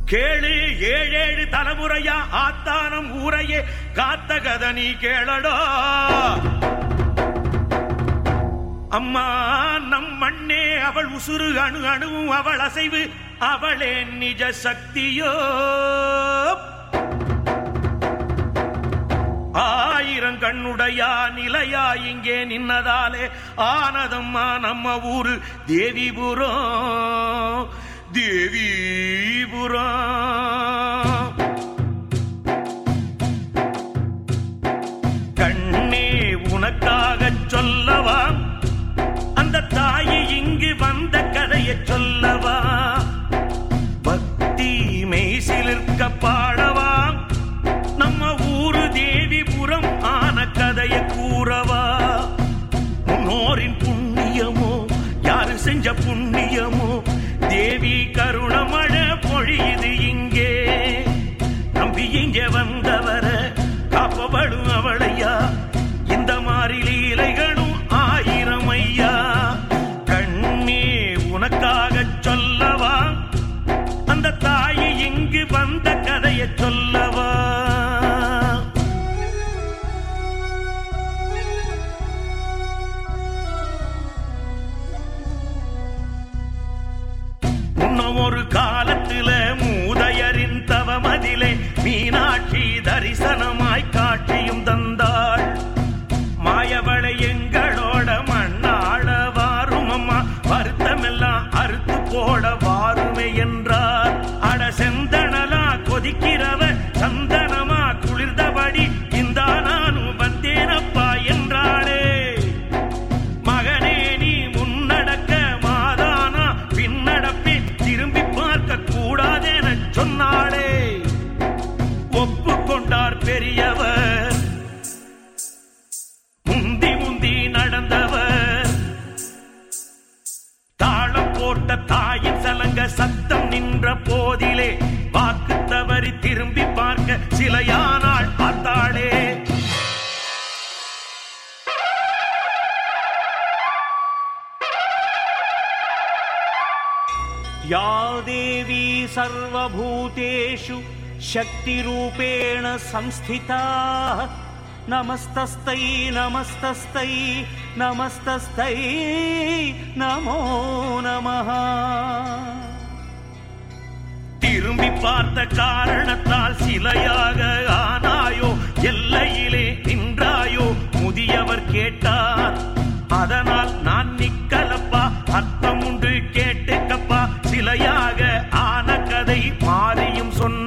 கேளு ஏழேழு தலைமுறையா ஆத்தானம் ஊரையே காத்த கத நீ கேளடா அம்மா நம் மண்ணே அவள் உசுறு அணு அணுவும் அவள் அசைவு அவளே நிஜ சக்தியோ ஆயிரம் கண்ணுடையா நிலையா இங்கே நின்னதாலே ஆனதம்மா நம்ம ஊரு தேவிபுரம் தேவிபுரம் கண்ணே உனக்காகச் சொல்லவா அந்த தாயை இங்கு வந்த கதையை சொல்லவா பக்தி மெய்சிலிருக்க பாடவா நம்ம ஊரு தேவிபுரம் ஆன கதையை கூறவா முன்னோரின் புண்ணியமோ யாரு செஞ்ச புண்ணியமோ தேவி கருணமழை பொழியுது இங்கே நம்பி இங்கே வந்தவர காப்பவளும் அவளையா இந்த மாதிரி லீலைகளும் ஆயிரம் ஐயா கண்ணே உனக்காக சொல்லவா அந்த தாயை இங்கு வந்த கதையை சொல்லவா முன்னம் ஒரு காலத்தில மூதையரின் தவமதிலே மீனாட்சி தரிசனமாய் காட்சியும் தந்தாள் மாயவளை எங்களோட மண்ணாள வாரும் அம்மா வருத்தமெல்லாம் அறுத்து போட வாருமே என்றார் அட செந்தனலா கொதிக்கிறவ சந்தனமா குளிர்ந்தபடி இந்தா நானும் வந்தேனப்பா என்றாளே மகனே நீ முன்னடக்க மாதானா பின்னடப்பி திரும்பி பார்க்க கூடாதென சொன்னாளே ஒப்புக்கொண்டார் பெரியவர் முந்தி முந்தி நடந்தவர் தாளம் போட்ட தாயின் சலங்க சத்தம் நின்ற போதிலே வாக்கு தவறி திரும்பி பார்க்க சிலையானாள் பார்த்தாளே या देवी सर्वभूतेषु शक्तिरूपेण संस्थिता नमस्तस्तै नमस्तस्तै नमस्तस्तै नमो नमः திரும்பி பார்த்த காரணத்தால் சிலையாக ஆனாயோ எல்லையிலே நின்றாயோ முதியவர் கேட்டார் அதனால் நான் நிக்கலப்பா அர்த்தம் உண்டு கேட்டுக்கப்பா சிலையாக ஆன கதை மாறியும் சொன்ன